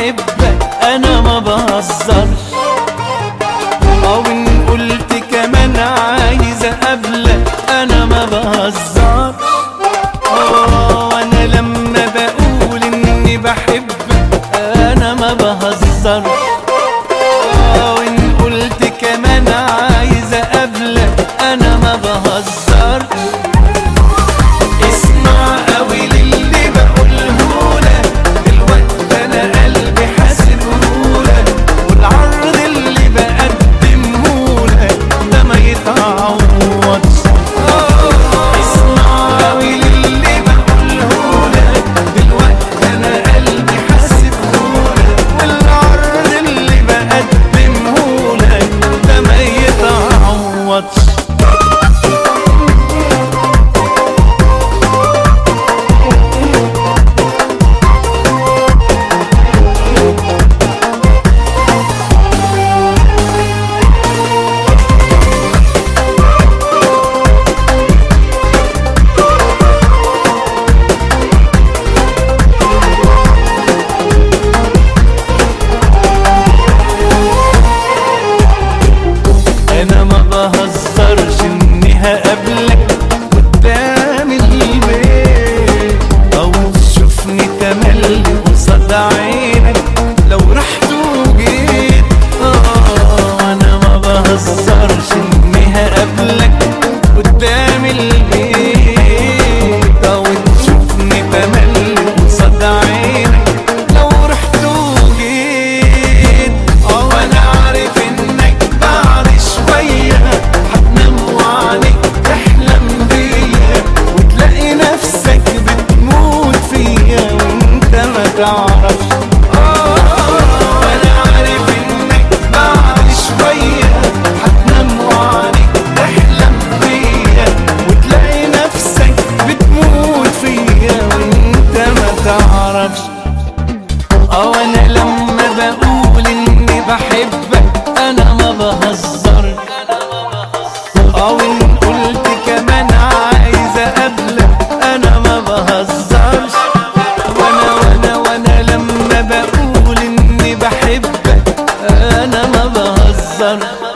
بحبك انا ما بهزرش او ان قلت كمان عايز اقابلك انا ما بهزرش اه وانا لما بقول اني بحبك انا ما بهزرش اه وان قلت كمان عايز اقابلك انا ما بهزرش اسمع قوي للي بقولهولك دلوقتي انا قلبي حاسبهولك والعرض اللي بقدمهولك ده ما يتعوضش اسمع قوي للي بقولهولك دلوقتي انا قلبي حاسبهولك والعرض اللي بقدمهولك ده ما يتعوضش انا ما بهزرش اني هقابلك قدام البيت او تشوفني تملي قصاد عينك لو رحت وجيت اه انا ما بهزرش اني هقابلك قدام البيت او تشوفني تملي قصاد عينك لو رحت وجيت اه وانا عارف انك بعد شوية هتنام وعينك تحلم بيا وتلاقي نفسك بتموت فيا وانت ما تعرفش اه وانا عارف انك بعد شوية هتنام وعينك تحلم بيا وتلاقي نفسك بتموت فيا وانت ما تعرفش اه انا لما بقول اني بحبك انا ما بهزر اه وان قلت كمان عايز اقابلك انا ما بهزرش وانا وانا وانا لما بقول اني بحبك انا ما بهزر